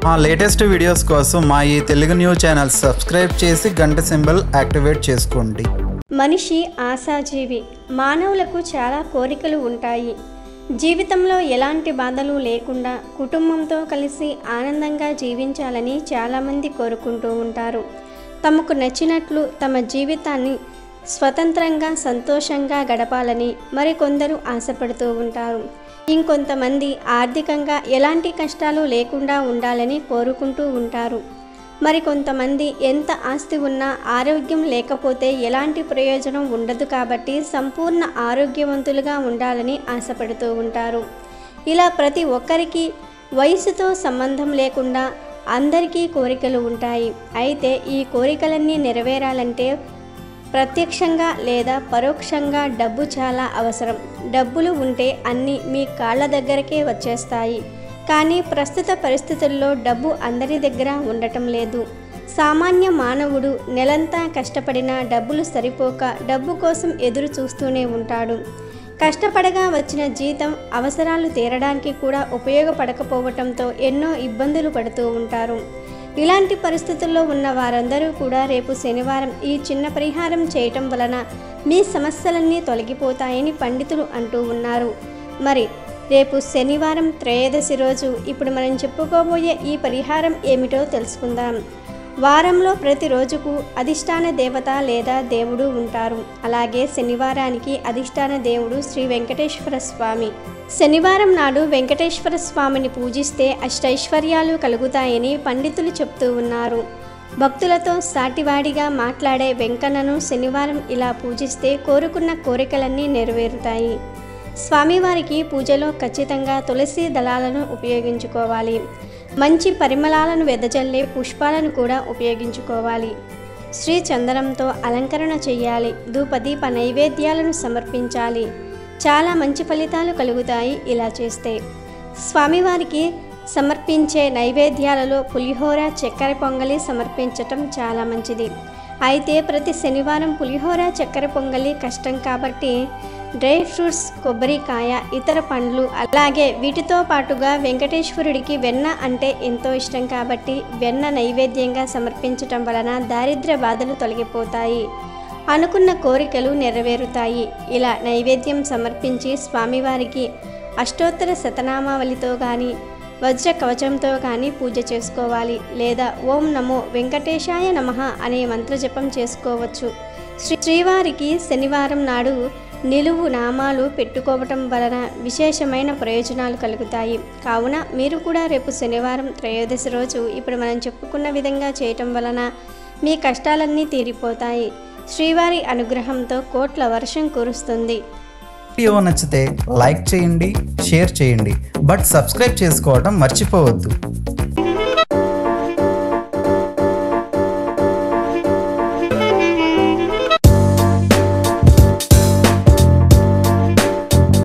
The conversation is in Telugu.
మా లేటెస్ట్ వీడియోస్ కోసం మా ఈ తెలుగు న్యూస్ ఛానల్ సబ్స్క్రైబ్ చేసి గంట సింబల్ యాక్టివేట్ చేసుకోండి మనిషి ఆశాజీవి మానవులకు చాలా కోరికలు ఉంటాయి జీవితంలో ఎలాంటి బాధలు లేకుండా కుటుంబంతో కలిసి ఆనందంగా జీవించాలని చాలామంది కోరుకుంటూ ఉంటారు తమకు నచ్చినట్లు తమ జీవితాన్ని స్వతంత్రంగా సంతోషంగా గడపాలని మరికొందరు ఆశపడుతూ ఉంటారు ఇంకొంతమంది ఆర్థికంగా ఎలాంటి కష్టాలు లేకుండా ఉండాలని కోరుకుంటూ ఉంటారు మరికొంతమంది ఎంత ఆస్తి ఉన్నా ఆరోగ్యం లేకపోతే ఎలాంటి ప్రయోజనం ఉండదు కాబట్టి సంపూర్ణ ఆరోగ్యవంతులుగా ఉండాలని ఆశపడుతూ ఉంటారు ఇలా ప్రతి ఒక్కరికి వయసుతో సంబంధం లేకుండా అందరికీ కోరికలు ఉంటాయి అయితే ఈ కోరికలన్నీ నెరవేరాలంటే ప్రత్యక్షంగా లేదా పరోక్షంగా డబ్బు చాలా అవసరం డబ్బులు ఉంటే అన్నీ మీ కాళ్ళ దగ్గరకే వచ్చేస్తాయి కానీ ప్రస్తుత పరిస్థితుల్లో డబ్బు అందరి దగ్గర ఉండటం లేదు సామాన్య మానవుడు నెలంతా కష్టపడినా డబ్బులు సరిపోక డబ్బు కోసం ఎదురు చూస్తూనే ఉంటాడు కష్టపడగా వచ్చిన జీతం అవసరాలు తీరడానికి కూడా ఉపయోగపడకపోవటంతో ఎన్నో ఇబ్బందులు పడుతూ ఉంటారు ఇలాంటి పరిస్థితుల్లో ఉన్న వారందరూ కూడా రేపు శనివారం ఈ చిన్న పరిహారం చేయటం వలన మీ సమస్యలన్నీ తొలగిపోతాయని పండితులు అంటూ ఉన్నారు మరి రేపు శనివారం త్రయోదశి రోజు ఇప్పుడు మనం చెప్పుకోబోయే ఈ పరిహారం ఏమిటో తెలుసుకుందాం వారంలో ప్రతి రోజుకు అధిష్టాన దేవత లేదా దేవుడు ఉంటారు అలాగే శనివారానికి అధిష్టాన దేవుడు శ్రీ వెంకటేశ్వర స్వామి శనివారం నాడు వెంకటేశ్వర స్వామిని పూజిస్తే అష్టైశ్వర్యాలు కలుగుతాయని పండితులు చెప్తూ ఉన్నారు భక్తులతో సాటివాడిగా మాట్లాడే వెంకన్నను శనివారం ఇలా పూజిస్తే కోరుకున్న కోరికలన్నీ నెరవేరుతాయి స్వామివారికి పూజలో ఖచ్చితంగా తులసి దళాలను ఉపయోగించుకోవాలి మంచి పరిమళాలను వెదజల్లే పుష్పాలను కూడా ఉపయోగించుకోవాలి శ్రీ చందనంతో అలంకరణ చేయాలి ధూపదీప నైవేద్యాలను సమర్పించాలి చాలా మంచి ఫలితాలు కలుగుతాయి ఇలా చేస్తే స్వామివారికి సమర్పించే నైవేద్యాలలో పులిహోర చక్కెర పొంగలి సమర్పించటం చాలా మంచిది అయితే ప్రతి శనివారం పులిహోర చక్కెర పొంగలి కష్టం కాబట్టి డ్రై ఫ్రూట్స్ కొబ్బరికాయ ఇతర పండ్లు అలాగే వీటితో పాటుగా వెంకటేశ్వరుడికి వెన్న అంటే ఎంతో ఇష్టం కాబట్టి వెన్న నైవేద్యంగా సమర్పించటం వలన దారిద్ర్య బాధలు తొలగిపోతాయి అనుకున్న కోరికలు నెరవేరుతాయి ఇలా నైవేద్యం సమర్పించి స్వామివారికి అష్టోత్తర శతనామావళితో కానీ వజ్ర కవచంతో కానీ పూజ చేసుకోవాలి లేదా ఓం నమో వెంకటేశాయ నమః అనే మంత్రజపం చేసుకోవచ్చు శ్రీ శ్రీవారికి శనివారం నాడు నిలువు నామాలు పెట్టుకోవటం వలన విశేషమైన ప్రయోజనాలు కలుగుతాయి కావున మీరు కూడా రేపు శనివారం త్రయోదశి రోజు ఇప్పుడు మనం చెప్పుకున్న విధంగా చేయటం వలన మీ కష్టాలన్నీ తీరిపోతాయి శ్రీవారి అనుగ్రహంతో కోట్ల వర్షం కురుస్తుంది వీడియో నచ్చితే లైక్ చేయండి షేర్ చేయండి బట్ సబ్స్క్రైబ్ చేసుకోవడం మర్చిపోవద్దు